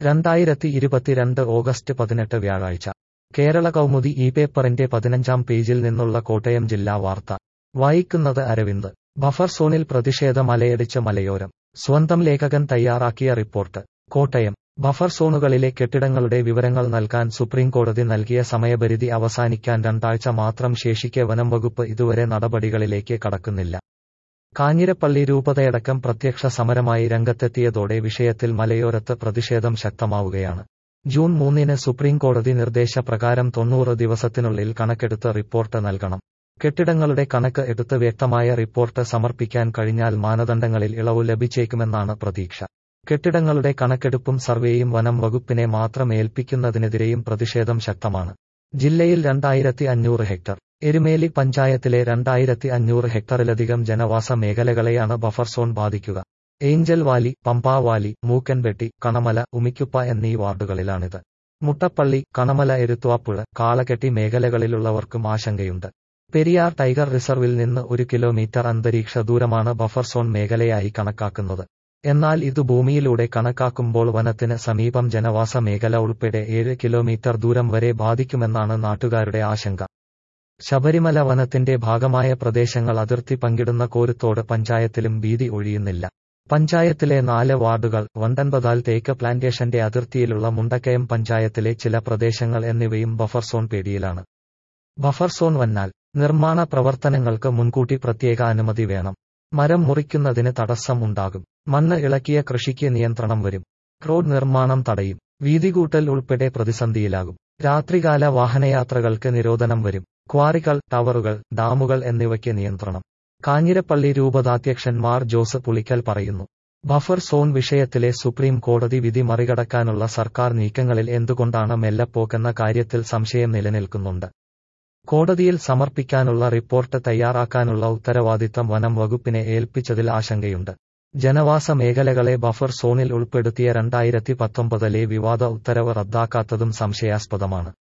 രണ്ടായിരത്തി ഇരുപത്തിരണ്ട് ഓഗസ്റ്റ് പതിനെട്ട് വ്യാഴാഴ്ച കേരള കൗമുദി ഈ പേപ്പറിന്റെ പതിനഞ്ചാം പേജിൽ നിന്നുള്ള കോട്ടയം ജില്ലാ വാർത്ത വായിക്കുന്നത് അരവിന്ദ് ബഫർ സോണിൽ പ്രതിഷേധ മലയടിച്ച മലയോരം സ്വന്തം ലേഖകൻ തയ്യാറാക്കിയ റിപ്പോർട്ട് കോട്ടയം ബഫർ സോണുകളിലെ കെട്ടിടങ്ങളുടെ വിവരങ്ങൾ നൽകാൻ സുപ്രീംകോടതി നൽകിയ സമയപരിധി അവസാനിക്കാൻ രണ്ടാഴ്ച മാത്രം ശേഷിക്കെ വനം വകുപ്പ് ഇതുവരെ നടപടികളിലേക്ക് കടക്കുന്നില്ല കാഞ്ഞിരപ്പള്ളി രൂപതയടക്കം പ്രത്യക്ഷ സമരമായി രംഗത്തെത്തിയതോടെ വിഷയത്തിൽ മലയോരത്ത് പ്രതിഷേധം ശക്തമാവുകയാണ് ജൂൺ മൂന്നിന് സുപ്രീംകോടതി നിർദ്ദേശപ്രകാരം തൊണ്ണൂറ് ദിവസത്തിനുള്ളിൽ കണക്കെടുത്ത് റിപ്പോർട്ട് നൽകണം കെട്ടിടങ്ങളുടെ കണക്ക് എടുത്ത് വ്യക്തമായ റിപ്പോർട്ട് സമർപ്പിക്കാൻ കഴിഞ്ഞാൽ മാനദണ്ഡങ്ങളിൽ ഇളവ് ലഭിച്ചേക്കുമെന്നാണ് പ്രതീക്ഷ കെട്ടിടങ്ങളുടെ കണക്കെടുപ്പും സർവേയും വനം വകുപ്പിനെ മാത്രം ഏൽപ്പിക്കുന്നതിനെതിരെയും പ്രതിഷേധം ശക്തമാണ് ജില്ലയിൽ രണ്ടായിരത്തി അഞ്ഞൂറ് ഹെക്ടർ എരുമേലി പഞ്ചായത്തിലെ രണ്ടായിരത്തി അഞ്ഞൂറ് ഹെക്ടറിലധികം ജനവാസ മേഖലകളെയാണ് ബഫർ സോൺ ബാധിക്കുക Angel Valley Pampa Valley Mookkanpetty Kanamala Umikuppa എന്നീ വാർഡുകളിലാണിത് മുട്ടപ്പള്ളി കണമല എരുത്തുവാപ്പുഴ കാളകെട്ടി മേഖലകളിലുള്ളവർക്കും ആശങ്കയുണ്ട് പെരിയാർ ടൈഗർ റിസർവിൽ നിന്ന് ഒരു കിലോമീറ്റർ അന്തരീക്ഷ ദൂരമാണ് ബഫർ സോൺ മേഖലയായി കണക്കാക്കുന്നത് എന്നാൽ ഇത് ഭൂമിയിലൂടെ കണക്കാക്കുമ്പോൾ വനത്തിന് സമീപം ജനവാസ മേഖല ഉൾപ്പെടെ ഏഴ് കിലോമീറ്റർ ദൂരം വരെ ബാധിക്കുമെന്നാണ് നാട്ടുകാരുടെ ആശങ്ക ശബരിമല വനത്തിന്റെ ഭാഗമായ പ്രദേശങ്ങൾ അതിർത്തി പങ്കിടുന്ന കോരുത്തോട് പഞ്ചായത്തിലും ഭീതി ഒഴിയുന്നില്ല പഞ്ചായത്തിലെ നാല് വാർഡുകൾ വണ്ടൻപതാൽ തേക്ക് പ്ലാന്റേഷന്റെ അതിർത്തിയിലുള്ള മുണ്ടക്കയം പഞ്ചായത്തിലെ ചില പ്രദേശങ്ങൾ എന്നിവയും ബഫർ സോൺ പേടിയിലാണ് ബഫർ സോൺ വന്നാൽ നിർമ്മാണ പ്രവർത്തനങ്ങൾക്ക് മുൻകൂട്ടി പ്രത്യേക അനുമതി വേണം മരം മുറിക്കുന്നതിന് തടസ്സം ഉണ്ടാകും മണ്ണ് ഇളക്കിയ കൃഷിക്ക് നിയന്ത്രണം വരും റോഡ് നിർമ്മാണം തടയും വീതികൂട്ടൽ ഉൾപ്പെടെ പ്രതിസന്ധിയിലാകും രാത്രികാല വാഹനയാത്രകൾക്ക് നിരോധനം വരും ക്വാറികൾ ടവറുകൾ ഡാമുകൾ എന്നിവയ്ക്ക് നിയന്ത്രണം കാഞ്ഞിരപ്പള്ളി രൂപതാധ്യക്ഷൻ മാർ ജോസ് പുളിക്കൽ പറയുന്നു ബഫർ സോൺ വിഷയത്തിലെ സുപ്രീം കോടതി വിധി മറികടക്കാനുള്ള സർക്കാർ നീക്കങ്ങളിൽ എന്തുകൊണ്ടാണ് മെല്ലപ്പോക്കെന്ന കാര്യത്തിൽ സംശയം നിലനിൽക്കുന്നുണ്ട് കോടതിയിൽ സമർപ്പിക്കാനുള്ള റിപ്പോർട്ട് തയ്യാറാക്കാനുള്ള ഉത്തരവാദിത്തം വനം വകുപ്പിനെ ഏൽപ്പിച്ചതിൽ ആശങ്കയുണ്ട് ജനവാസ മേഖലകളെ ബഫർ സോണിൽ ഉൾപ്പെടുത്തിയ രണ്ടായിരത്തി പത്തൊമ്പതിലെ വിവാദ ഉത്തരവ് റദ്ദാക്കാത്തതും സംശയാസ്പദമാണ്